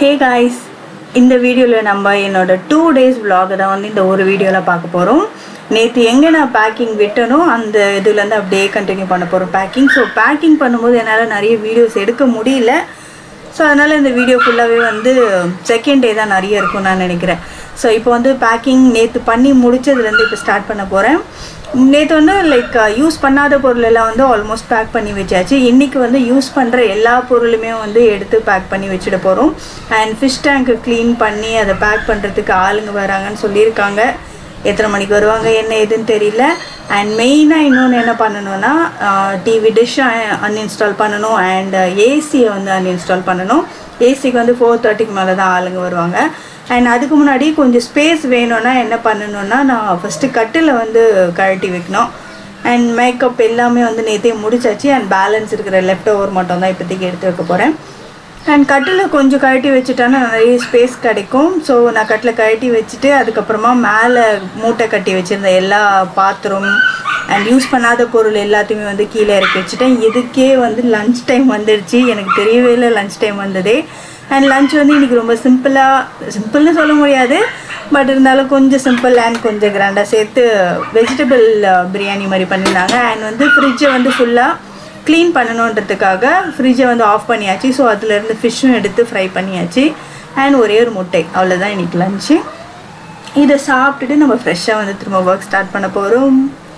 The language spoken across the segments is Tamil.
ஹே காய்ஸ் இந்த வீடியோவில் நம்ம என்னோட டூ டேஸ் vlog தான் வந்து இந்த ஒரு வீடியோவில் பார்க்க போகிறோம் நேற்று எங்கே நான் பேக்கிங் விட்டனோ அந்த இதுலேருந்து அப்படியே கண்டினியூ பண்ண போகிறோம் பேக்கிங் ஸோ பேக்கிங் பண்ணும்போது என்னால் நிறைய வீடியோஸ் எடுக்க முடியல ஸோ அதனால் இந்த வீடியோ ஃபுல்லாகவே வந்து செகண்ட் டே தான் நிறைய இருக்கும் நான் நினைக்கிறேன் ஸோ இப்போ வந்து பேக்கிங் நேற்று பண்ணி முடிச்சதுலேருந்து இப்போ ஸ்டார்ட் பண்ண போகிறேன் நேற்று வந்து லைக் யூஸ் பண்ணாத பொருள் எல்லாம் வந்து ஆல்மோஸ்ட் பேக் பண்ணி வச்சாச்சு இன்றைக்கி வந்து யூஸ் பண்ணுற எல்லா பொருளுமே வந்து எடுத்து பேக் பண்ணி வச்சுட போகிறோம் அண்ட் ஃபிஷ் டேங்க்கு க்ளீன் பண்ணி அதை பேக் பண்ணுறதுக்கு ஆளுங்க வராங்கன்னு சொல்லியிருக்காங்க எத்தனை மணிக்கு வருவாங்க என்ன ஏதுன்னு தெரியல அண்ட் மெயினாக இன்னொன்று என்ன பண்ணணும்னா டிவி டிஷ்ஷை அன்இன்ஸ்டால் பண்ணணும் அண்ட் ஏசியை வந்து அன்இன்ஸ்டால் பண்ணணும் ஏசிக்கு வந்து ஃபோர் தேர்ட்டிக்கு மேலே தான் ஆளுங்க வருவாங்க அண்ட் அதுக்கு முன்னாடி கொஞ்சம் ஸ்பேஸ் வேணும்னா என்ன பண்ணணும்னா நான் ஃபஸ்ட்டு கட்டில் வந்து கழட்டி வைக்கணும் அண்ட் மேக்கப் எல்லாமே வந்து நேற்றே முடிச்சாச்சு அண்ட் பேலன்ஸ் இருக்கிற லெஃப்ட் ஓவர் மட்டும் தான் இப்போதைக்கு எடுத்து வைக்க போகிறேன் அண்ட் கட்டில் கொஞ்சம் கழட்டி வச்சுட்டேன்னா நிறைய ஸ்பேஸ் கிடைக்கும் ஸோ நான் கட்டில் கழட்டி வச்சுட்டு அதுக்கப்புறமா மேலே மூட்டை கட்டி வச்சுருந்த எல்லா பாத்திரம் அண்ட் யூஸ் பண்ணாத பொருள் எல்லாத்தையுமே வந்து கீழே இறக்கி வச்சுட்டேன் இதுக்கே வந்து லஞ்ச் டைம் வந்துடுச்சு எனக்கு தெரியவே இல்லை லஞ்ச் டைம் வந்ததே அண்ட் லஞ்ச் வந்து இன்றைக்கி ரொம்ப சிம்பிளாக சிம்பிள்னு சொல்ல முடியாது பட் இருந்தாலும் கொஞ்சம் சிம்பிள் அண்ட் கொஞ்சம் கிராண்டாக சேர்த்து வெஜிடபிள் பிரியாணி மாதிரி பண்ணியிருந்தாங்க அண்ட் வந்து ஃப்ரிட்ஜை வந்து ஃபுல்லாக க்ளீன் பண்ணணுன்றதுக்காக ஃப்ரிட்ஜை வந்து ஆஃப் பண்ணியாச்சு ஸோ அதுலேருந்து ஃபிஷ்ஷும் எடுத்து ஃப்ரை பண்ணியாச்சு அண்ட் ஒரே ஒரு முட்டை அவ்வளோதான் இன்றைக்கி லஞ்சு இதை சாப்பிட்டுட்டு நம்ம ஃப்ரெஷ்ஷாக வந்து திரும்ப ஒர்க் ஸ்டார்ட் பண்ண போகிறோம்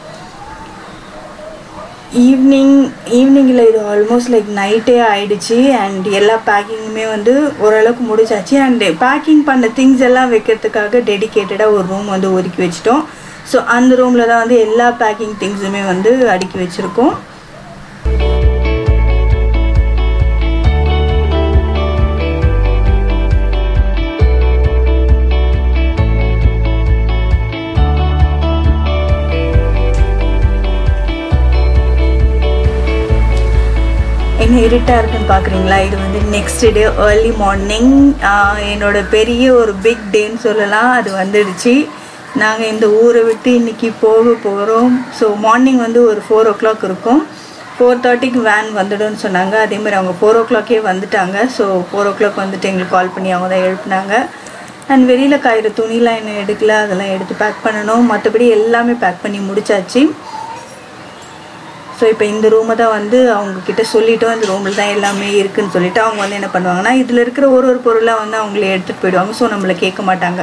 ஈவினிங் ஈவினிங்கில் இது ஆல்மோஸ்ட் லைக் நைட்டே ஆயிடுச்சு அண்ட் எல்லா பேக்கிங்குமே வந்து ஓரளவுக்கு முடிச்சாச்சு அண்ட் பேக்கிங் பண்ண திங்ஸ் எல்லாம் வைக்கிறதுக்காக டெடிக்கேட்டடாக ஒரு ரூம் வந்து ஒதுக்கி வச்சிட்டோம் ஸோ அந்த ரூமில் தான் வந்து எல்லா பேக்கிங் திங்ஸுமே வந்து அடுக்கி வச்சுருக்கோம் என்ன இருட்டாக இருக்குன்னு பார்க்குறீங்களா இது வந்து நெக்ஸ்ட் டே ஏர்லி மார்னிங் என்னோட பெரிய ஒரு பிக் டேன்னு சொல்லலாம் அது வந்துடுச்சு நாங்கள் இந்த ஊரை விட்டு இன்றைக்கி போக போகிறோம் ஸோ மார்னிங் வந்து ஒரு ஃபோர் ஓ கிளாக் இருக்கும் ஃபோர் தேர்ட்டிக்கு வேன் வந்துடும்னு சொன்னாங்க அதே மாதிரி அவங்க ஃபோர் ஓ கிளாக்கே வந்துட்டாங்க ஸோ ஃபோர் ஓ கிளாக் வந்துட்டு எங்களுக்கு கால் பண்ணி அவங்க தான் எழுப்புனாங்க அண்ட் வெளியில் காயிற துணிலாம் இன்னும் எடுக்கல அதெல்லாம் எடுத்து பேக் பண்ணணும் மற்றபடி எல்லாமே பேக் பண்ணி முடிச்சாச்சு ஸோ இப்போ இந்த ரூமை தான் வந்து அவங்க கிட்ட சொல்லிட்டோம் இந்த ரூமில் தான் எல்லாமே இருக்குன்னு சொல்லிட்டு அவங்க வந்து என்ன பண்ணுவாங்கன்னா இதில் இருக்கிற ஒரு ஒரு பொருளை வந்து அவங்களே எடுத்துகிட்டு போயிடுவாங்க ஸோ நம்மளை கேட்க மாட்டாங்க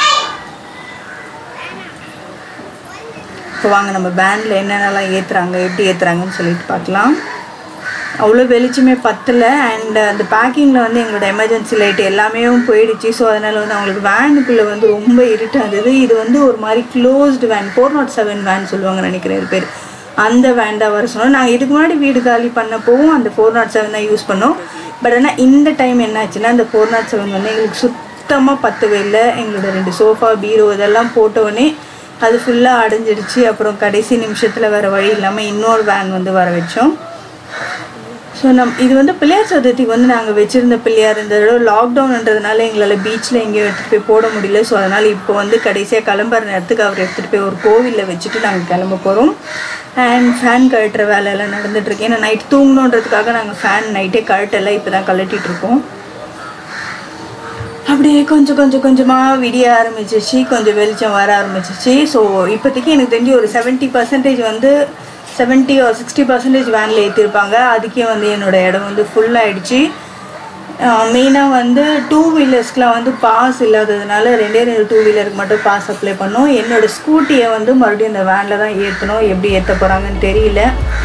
இப்போ வாங்க நம்ம பேண்டில் என்னென்னலாம் ஏற்றுறாங்க எப்படி ஏற்றுறாங்கன்னு சொல்லிட்டு பார்க்கலாம் அவ்வளோ வெளிச்சமே பத்தலை அண்ட் அந்த பேக்கிங்கில் வந்து எங்களோட எமர்ஜென்சி லைட் எல்லாமே போயிடுச்சு ஸோ அதனால் வந்து அவங்களுக்கு வேனுக்குள்ளே வந்து ரொம்ப இருட்டாக இருந்தது இது வந்து ஒரு மாதிரி closed van four nought seven van சொல்லுவாங்க நினைக்கிறேன் பேர் அந்த வேன் தான் வர சொன்னோம் நாங்கள் இதுக்கு முன்னாடி வீடு காலி பண்ணப்போவும் அந்த ஃபோர் நாட் செவன் தான் யூஸ் பண்ணோம் பட் ஆனால் இந்த டைம் என்னாச்சுன்னா அந்த ஃபோர் நாட் செவன் வந்து எங்களுக்கு சுத்தமாக பத்தவே இல்லை எங்களோட ரெண்டு சோஃபா பீரோ இதெல்லாம் போட்டோடனே அது ஃபுல்லாக அடைஞ்சிடுச்சு அப்புறம் கடைசி நிமிஷத்தில் வேறு வழி இல்லாமல் இன்னொரு வேன் வந்து வர வச்சோம் ஸோ நம் இது வந்து பிள்ளையார் சதுர்த்திக்கு வந்து நாங்கள் வச்சுருந்த பிள்ளையார் இந்த தடவை லாக்டவுன்ன்றதுனால எங்களால் பீச்சில் எங்கேயும் எடுத்துகிட்டு போய் போட முடியல ஸோ அதனால் இப்போ வந்து கடைசியாக கிளம்புற நேரத்துக்கு அவர் எடுத்துகிட்டு போய் ஒரு கோவிலில் வச்சுட்டு நாங்கள் கிளம்ப போகிறோம் அண்ட் ஃபேன் கழட்டுற வேலையெல்லாம் நடந்துகிட்ருக்கு ஏன்னா நைட் தூங்கணுன்றதுக்காக நாங்கள் ஃபேன் நைட்டே கழட்டலை இப்போ தான் கழட்டிட்டு இருக்கோம் அப்படியே கொஞ்சம் கொஞ்சம் கொஞ்சமாக விடிய ஆரம்பிச்சிச்சு கொஞ்சம் வெளிச்சம் வர ஆரம்பிச்சிச்சு ஸோ இப்போதைக்கு எனக்கு தெரிஞ்சு ஒரு செவன்ட்டி பர்சன்டேஜ் வந்து செவன்ட்டி ஒரு சிக்ஸ்டி பர்சன்டேஜ் வேனில் ஏற்றிருப்பாங்க அதுக்கே வந்து என்னோடய இடம் வந்து ஃபுல்லாகிடுச்சு மெயினாக வந்து டூ வீலர்ஸ்க்கெலாம் வந்து பாஸ் இல்லாததுனால ரெண்டே ரெண்டு டூ வீலருக்கு மட்டும் பாஸ் அப்ளை பண்ணோம் என்னோடய ஸ்கூட்டியை வந்து மறுபடியும் அந்த வேனில் தான் ஏற்றணும் எப்படி ஏற்ற போகிறாங்கன்னு தெரியல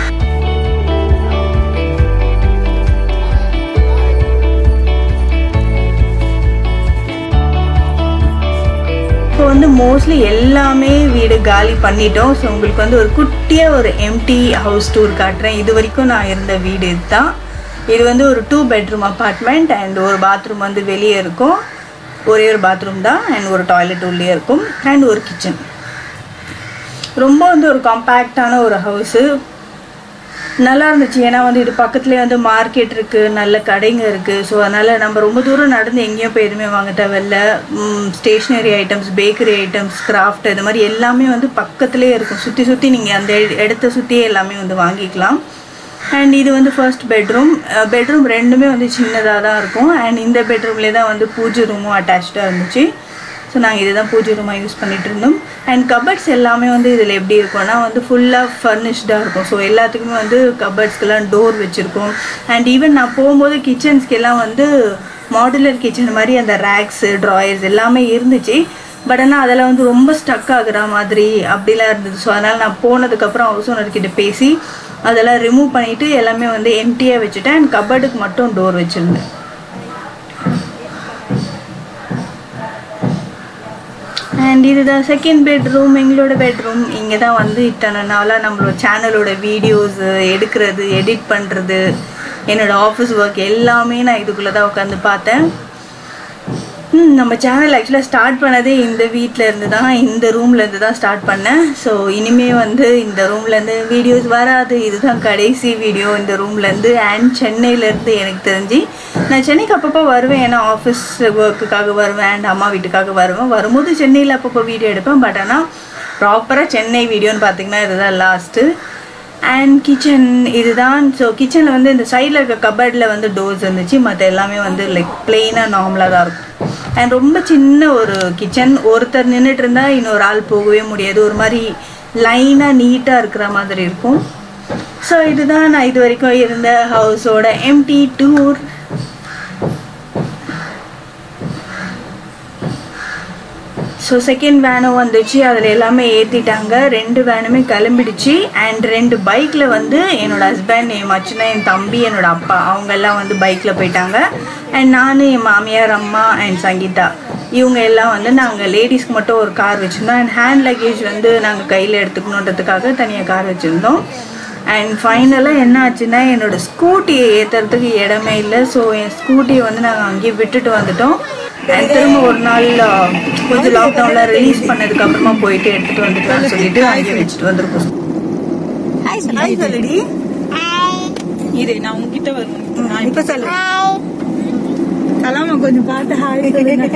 இப்போ வந்து மோஸ்ட்லி எல்லாமே வீடு காலி பண்ணிட்டோம் ஸோ உங்களுக்கு வந்து ஒரு குட்டியாக ஒரு எம்டி ஹவுஸ் டூர் காட்டுறேன் இது வரைக்கும் நான் இருந்த வீடு இதுதான் இது வந்து ஒரு டூ பெட்ரூம் அப்பார்ட்மெண்ட் அண்ட் ஒரு பாத்ரூம் வந்து வெளியே இருக்கும் ஒரே ஒரு பாத்ரூம் தான் அண்ட் ஒரு டாய்லெட் உள்ளே இருக்கும் அண்ட் ஒரு கிச்சன் ரொம்ப வந்து ஒரு காம்பேக்டான ஒரு ஹவுஸு நல்லா இருந்துச்சு ஏன்னா வந்து இது பக்கத்துலேயே வந்து மார்க்கெட் இருக்குது நல்ல கடைங்க இருக்குது ஸோ அதனால் நம்ம ரொம்ப தூரம் நடந்து எங்கேயும் போய் எதுவுமே வாங்க தேவையில்ல stationery items bakery items craft இது மாதிரி எல்லாமே வந்து பக்கத்துலேயே இருக்கும் சுற்றி சுற்றி நீங்கள் அந்த இடத்த சுற்றியே எல்லாமே வந்து வாங்கிக்கலாம் அண்ட் இது வந்து ஃபர்ஸ்ட் பெட்ரூம் பெட்ரூம் ரெண்டுமே வந்து சின்னதாக தான் இருக்கும் அண்ட் இந்த பெட்ரூம்லேயே தான் வந்து பூஜை ரூமும் அட்டாச்சாக இருந்துச்சு ஸோ நாங்கள் இதுதான் பூஜை ரூமாக யூஸ் பண்ணிட்டு இருந்தோம் அண்ட் கபர்ட்ஸ் எல்லாமே வந்து இதில் எப்படி இருக்கும்னா வந்து ஃபுல்லாக ஃபர்னிஷ்டாக இருக்கும் ஸோ எல்லாத்துக்குமே வந்து கபர்ட்ஸ்க்கெல்லாம் டோர் வச்சுருக்கோம் அண்ட் ஈவன் நான் போகும்போது கிச்சன்ஸ்க்கெல்லாம் வந்து மாடுலர் கிச்சன் மாதிரி அந்த ரேக்ஸு ட்ராயர்ஸ் எல்லாமே இருந்துச்சு பட் ஆனால் அதெல்லாம் வந்து ரொம்ப ஸ்டக் ஆகுற மாதிரி அப்படிலாம் இருந்தது ஸோ அதனால் நான் போனதுக்கப்புறம் ஹவுஸ் ஓனர்கிட்ட பேசி அதெல்லாம் ரிமூவ் பண்ணிவிட்டு எல்லாமே வந்து எம்டியாக வச்சுட்டேன் அண்ட் கபர்டுக்கு மட்டும் டோர் வச்சுருந்தேன் அண்ட் இதுதான் செகண்ட் பெட்ரூம் எங்களோட பெட்ரூம் இங்கே தான் வந்து இத்தனை நாளாக நம்மளோட சேனலோட வீடியோஸு எடுக்கிறது எடிட் பண்ணுறது என்னோட ஆஃபீஸ் ஒர்க் எல்லாமே நான் இதுக்குள்ளே தான் உட்காந்து பார்த்தேன் ம், நம்ம சேனல் ஆக்சுவலாக ஸ்டார்ட் பண்ணதே இந்த வீட்டில் இருந்து தான் இந்த ரூம்ல இருந்து தான் ஸ்டார்ட் பண்ணேன் ஸோ இனிமே வந்து இந்த ரூம்லேருந்து வீடியோஸ் வராது இதுதான் கடைசி வீடியோ இந்த ரூம்லேருந்து அண்ட் சென்னையிலேருந்து எனக்கு தெரிஞ்சு நான் சென்னைக்கு அப்பப்போ வருவேன் ஏன்னா ஆஃபீஸ் ஒர்க்குக்காக வருவேன் அண்ட் அம்மா வீட்டுக்காக வருவேன் வரும்போது சென்னையில் அப்பப்போ வீடியோ எடுப்பேன் பட் ஆனால் ப்ராப்பராக சென்னை வீடியோன்னு பார்த்தீங்கன்னா இதுதான் லாஸ்ட்டு அண்ட் கிச்சன் இதுதான் ஸோ கிச்சனில் வந்து இந்த சைடில் இருக்க கபர்டில் வந்து டோர்ஸ் இருந்துச்சு மற்ற எல்லாமே வந்து லைக் பிளெயினாக நார்மலாக தான் இருக்கும் அண்ட் ரொம்ப சின்ன ஒரு கிச்சன் ஒருத்தர் நின்றுட்டு இருந்தால் இன்னொரு ஆள் போகவே முடியாது ஒரு மாதிரி லைனாக நீட்டாக இருக்கிற மாதிரி இருக்கும் ஸோ இதுதான் நான் இது வரைக்கும் இருந்த ஹவுஸோட எம்டி டூர் ஸோ செகண்ட் வேனும் வந்துச்சு அதில் எல்லாமே ஏற்றிட்டாங்க ரெண்டு வேனுமே கிளம்பிடுச்சு அண்ட் ரெண்டு பைக்கில் வந்து என்னோட ஹஸ்பண்ட் என் மச்சினா என் தம்பி என்னோட அப்பா அவங்க எல்லாம் வந்து பைக்கில் போயிட்டாங்க அண்ட் நான் என் மாமியார் அம்மா அண்ட் சங்கீதா இவங்க எல்லாம் வந்து நாங்கள் லேடிஸ்க்கு மட்டும் ஒரு கார் வச்சுருந்தோம் அண்ட் ஹேண்ட் லக்கேஜ் வந்து நாங்கள் கையில் எடுத்துக்கணுன்றதுக்காக தனியாக கார் வச்சுருந்தோம் அண்ட் ஃபைனலாக என்ன ஆச்சுன்னா என்னோட ஸ்கூட்டியை ஏற்றுறதுக்கு இடமே இல்லை ஸோ என் ஸ்கூட்டியை வந்து நாங்கள் அங்கேயே விட்டுட்டு வந்துட்டோம் அண்ட் திரும்ப ஒரு நாள் அஹ், கொஞ்சம் லாக்டவுனில் ரிலீஸ் பண்ணதுக்கு அப்புறமா போயிட்டு எடுத்துட்டு வந்துக்கலாம்னு சொல்லிட்டு அங்கேயே வச்சுட்டு வந்திருக்கோம் ஹாய் சொல்லுடி இரு நான் உங்ககிட்ட வருவேன் நான் இப்போ சொல்லு கலாமா கொஞ்சம் பார்த்து ஹாய் சொல்லுங்க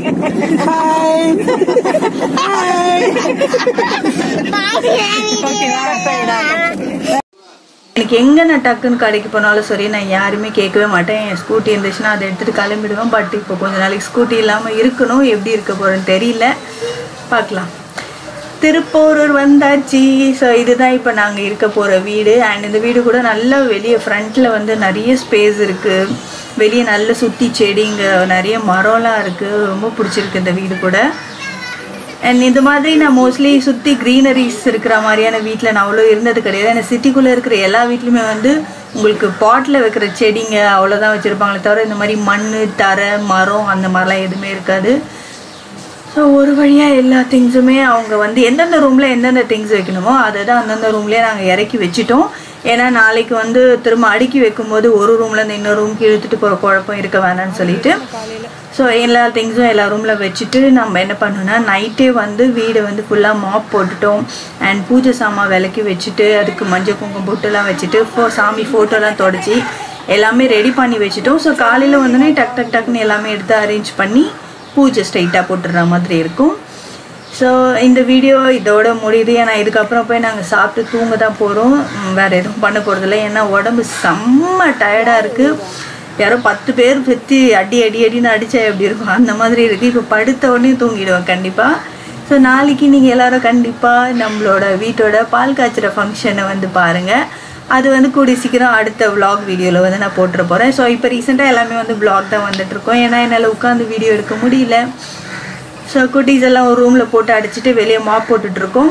எனக்கு எங்கே நான் டக்குன்னு கடைக்கு போனாலும் சரி நான் யாருமே கேட்கவே மாட்டேன் என் ஸ்கூட்டி இருந்துச்சுன்னா அதை எடுத்துகிட்டு கிளம்பிடுவேன் பட் இப்போ கொஞ்ச நாளைக்கு ஸ்கூட்டி இல்லாமல் இருக்கணும் எப்படி இருக்க போகிறேன்னு தெரியல பார்க்கலாம் திருப்போரூர் வந்தாச்சு ஸோ இதுதான் இப்போ நாங்கள் இருக்க போகிற வீடு அண்ட் இந்த வீடு கூட நல்லா வெளியே ஃப்ரண்ட்டில் வந்து நிறைய ஸ்பேஸ் இருக்குது வெளியே நல்ல சுற்றி செடிங்க நிறைய மரம்லாம் இருக்குது ரொம்ப பிடிச்சிருக்கு இந்த வீடு கூட அண்ட் இந்த மாதிரி நான் மோஸ்ட்லி சுற்றி க்ரீனரிஸ் இருக்கிற மாதிரியான வீட்டில் நான் அவ்வளோ இருந்தது கிடையாது ஏன்னா சிட்டிக்குள்ளே இருக்கிற எல்லா வீட்லையுமே வந்து உங்களுக்கு பாட்டில் வைக்கிற செடிங்க அவ்வளோதான் வச்சுருப்பாங்களே தவிர இந்த மாதிரி மண் தரை மரம் அந்த மாதிரிலாம் எதுவுமே இருக்காது ஸோ ஒரு வழியாக எல்லா திங்ஸுமே அவங்க வந்து எந்தெந்த ரூமில் எந்தெந்த திங்ஸ் வைக்கணுமோ அதை தான் அந்தந்த ரூம்லேயே நாங்கள் இறக்கி வச்சுட்டோம் ஏன்னா நாளைக்கு வந்து திரும்ப அடுக்கி வைக்கும்போது ஒரு ரூம்லேருந்து இன்னொரு ரூம்க்கு இழுத்துட்டு போகிற குழப்பம் இருக்க வேணாம்னு சொல்லிட்டு ஸோ எல்லா திங்ஸும் எல்லா ரூமில் வச்சுட்டு நம்ம என்ன பண்ணோம்னா நைட்டே வந்து வீடை வந்து ஃபுல்லாக மாப் போட்டுட்டோம் அண்ட் பூஜை சாமான் விளக்கி வச்சுட்டு அதுக்கு மஞ்சள் குங்குமம் பொட்டுலாம் வச்சுட்டு ஃபோ சாமி ஃபோட்டோலாம் தொடச்சி எல்லாமே ரெடி பண்ணி வச்சுட்டோம் ஸோ காலையில் வந்தோடனே டக் டக் டக்னு எல்லாமே எடுத்து அரேஞ்ச் பண்ணி பூஜை ஸ்ட்ரைட்டாக போட்டுடுற மாதிரி இருக்கும் ஸோ இந்த வீடியோ இதோட முடியுது ஏன்னா இதுக்கப்புறம் போய் நாங்கள் சாப்பிட்டு தூங்க தான் போகிறோம் வேறு எதுவும் பண்ண போகிறதில்ல ஏன்னா உடம்பு செம்ம டயர்டாக இருக்குது யாரோ பத்து பேர் பெற்றி அடி அடி அடின்னு அடித்தா எப்படி இருக்கும் அந்த மாதிரி இருக்குது இப்போ படுத்த உடனே தூங்கிடுவேன் கண்டிப்பாக ஸோ நாளைக்கு நீங்கள் எல்லாரும் கண்டிப்பாக நம்மளோட வீட்டோட பால் காய்ச்சுற ஃபங்க்ஷனை வந்து பாருங்கள் அது வந்து கூடிய சீக்கிரம் அடுத்த vlog வீடியோவில் வந்து நான் போட்டுற போகிறேன் ஸோ இப்போ ரீசெண்டாக எல்லாமே வந்து vlog தான் வந்துட்டுருக்கோம் ஏன்னா என்னால் உட்காந்து வீடியோ எடுக்க முடியல ஸோ குட்டீஸ் எல்லாம் ஒரு ரூமில் போட்டு அடிச்சுட்டு வெளியே மாப் போட்டுட்ருக்கோம்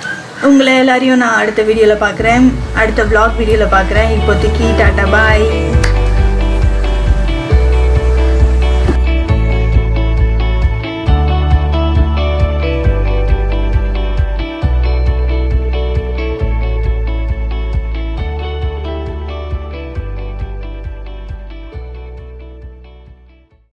உங்களை எல்லாரையும் நான் அடுத்த வீடியோவில் பார்க்குறேன் அடுத்த vlog வீடியோவில் பார்க்குறேன் இப்போதைக்கு டாட்டா பாய்